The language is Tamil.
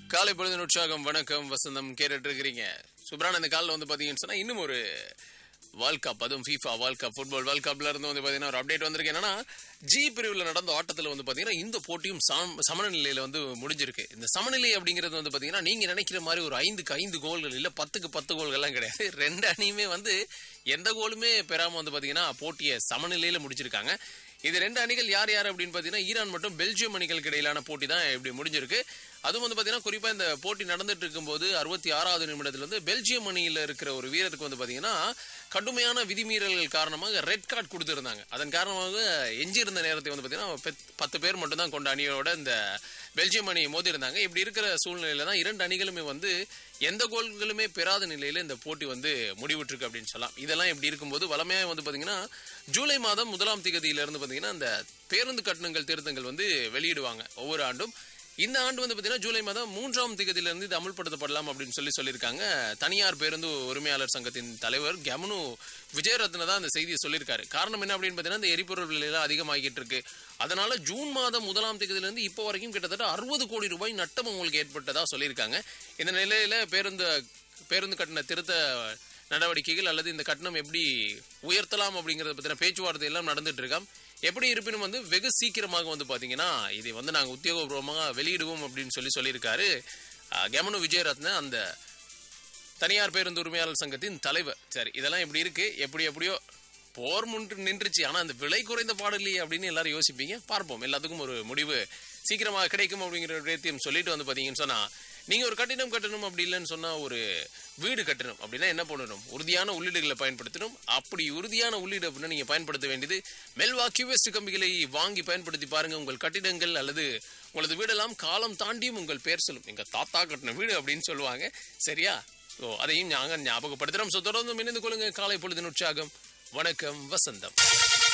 காலை பொழுது உற்சாகம் வணக்கம் வசந்தம் கேட்டுட்டு இருக்கிறீங்க சுப்ரான் இந்த காலில் வந்து பாத்தீங்கன்னு சொன்னா இன்னும் ஒரு வேர்ல்ட் கப் அதுவும் FIFA world cup football world கப்ல இருந்து வந்து பாத்தீங்கன்னா ஒரு அப்டேட் வந்திருக்கு என்னன்னா ஜி பிரிவில் நடந்த ஆட்டத்தில் வந்து பாத்தீங்கன்னா இந்த போட்டியும் சம- சமநிலையில வந்து முடிஞ்சிருக்கு இந்த சமநிலை அப்படிங்கிறது வந்து பாத்தீங்கன்னா நீங்க நினைக்கிற மாதிரி ஒரு ஐந்துக்கு ஐந்து கோல்கள் இல்ல பத்துக்கு பத்து கோல்கள்லாம் கிடையாது ரெண்டு அணியுமே வந்து எந்த கோலுமே பெறாம வந்து பாத்தீங்கன்னா போட்டியை சமநிலையில முடிச்சிருக்காங்க இது ரெண்டு அணிகள் யார் யார் அப்படின்னு பார்த்தீங்கன்னா ஈரான் மற்றும் பெல்ஜியம் அணிகளுக்கு இடையிலான போட்டி தான் இப்படி முடிஞ்சிருக்கு அதுவும் வந்து பார்த்தீங்கன்னா குறிப்பாக இந்த போட்டி நடந்துட்டு இருக்கும்போது அறுபத்தி ஆறாவது நிமிடத்துல இருந்து பெல்ஜியம் அணியில் இருக்கிற ஒரு வீரருக்கு வந்து பார்த்தீங்கன்னா கடுமையான விதிமீறல்கள் காரணமாக ரெட் கார்டு கொடுத்துருந்தாங்க அதன் காரணமாக எஞ்சியிருந்த நேரத்தை வந்து பார்த்தீங்கன்னா பெத்- பத்து பேர் மட்டும்தான் கொண்ட அணியோட இந்த பெல்ஜியம் அணி மோதி இருந்தாங்க இப்படி இருக்கிற சூழ்நிலையில தான் இரண்டு அணிகளுமே வந்து எந்த கோல்களுமே பெறாத நிலையில இந்த போட்டி வந்து முடிவுற்றிருக்கு அப்படின்னு சொல்லலாம் இதெல்லாம் இப்படி இருக்கும்போது வளமையாக வந்து பாத்தீங்கன்னா ஜூலை மாதம் முதலாம் தேதியில இருந்து பாத்தீங்கன்னா இந்த பேருந்து கட்டணங்கள் திருத்தங்கள் வந்து வெளியிடுவாங்க ஒவ்வொரு ஆண்டும் இந்த ஆண்டு வந்து பாத்தீங்கன்னா ஜூலை மாதம் மூன்றாம் தேதியில இருந்து இது அமல்படுத்தப்படலாம் அப்படின்னு சொல்லி சொல்லியிருக்காங்க தனியார் பேருந்து உரிமையாளர் சங்கத்தின் தலைவர் கெமனு விஜயரத்ன தான் அந்த செய்தியை சொல்லியிருக்காரு காரணம் என்ன அப்படின்னு பாத்தீங்கன்னா இந்த எரிபொருள் விலையெல்லாம் அதிகமாகிட்டு இருக்கு அதனால ஜூன் மாதம் முதலாம் தேதியில இருந்து இப்போ வரைக்கும் கிட்டத்தட்ட அறுபது கோடி ரூபாய் நட்டம் உங்களுக்கு ஏற்பட்டதா சொல்லியிருக்காங்க இந்த நிலையில பேருந்து பேருந்து கட்டண திருத்த நடவடிக்கைகள் அல்லது இந்த கட்டணம் எப்படி உயர்த்தலாம் அப்படிங்கறத பத்தின பேச்சுவார்த்தை எல்லாம் நடந்துட்டு இருக்காம் எப்படி இருப்பினும் வந்து வெகு சீக்கிரமாக வந்து பாத்தீங்கன்னா இதை வந்து நாங்க உத்தியோகபூர்வமாக வெளியிடுவோம் அப்படின்னு சொல்லி சொல்லியிருக்காரு அஹ், கெமனு விஜயரத்ன அந்த தனியார் பேருந்து உரிமையாளர் சங்கத்தின் தலைவர் சரி இதெல்லாம் இப்படி இருக்கு எப்படி எப்படியோ போர் முன்று நின்றுச்சு ஆனா அந்த விலை குறைந்த பாடலையே அப்படின்னு எல்லாரும் யோசிப்பீங்க பார்ப்போம் எல்லாத்துக்கும் ஒரு முடிவு சீக்கிரமாக கிடைக்கும் அப்படிங்கிற ஒரு விடயத்தையும் சொல்லிட்டு வந்து பாத்தீங்கன்னு சொன்னா நீங்க ஒரு கட்டிடம் கட்டணும் அப்படி இல்லைன்னு சொன்னா ஒரு வீடு கட்டணும் அப்படின்னா என்ன பண்ணணும் உறுதியான உள்ளீடுகளை பயன்படுத்தணும் அப்படி உறுதியான உள்ளீடு அப்படின்னா நீங்க பயன்படுத்த வேண்டியது மெல்வா கியூவெஸ்ட் கம்பிகளை வாங்கி பயன்படுத்தி பாருங்க உங்கள் கட்டிடங்கள் அல்லது உங்களது வீடெல்லாம் காலம் தாண்டியும் உங்கள் பேர் சொல்லும் எங்க தாத்தா கட்டின வீடு அப்படின்னு சொல்லுவாங்க சரியா ஓ அதையும் நாங்க ஞாபகப்படுத்துறோம் ஸோ தொடர்ந்து இணைந்து கொள்ளுங்க காலை பொழுதின் உற்சாகம் வணக்கம் வசந்தம்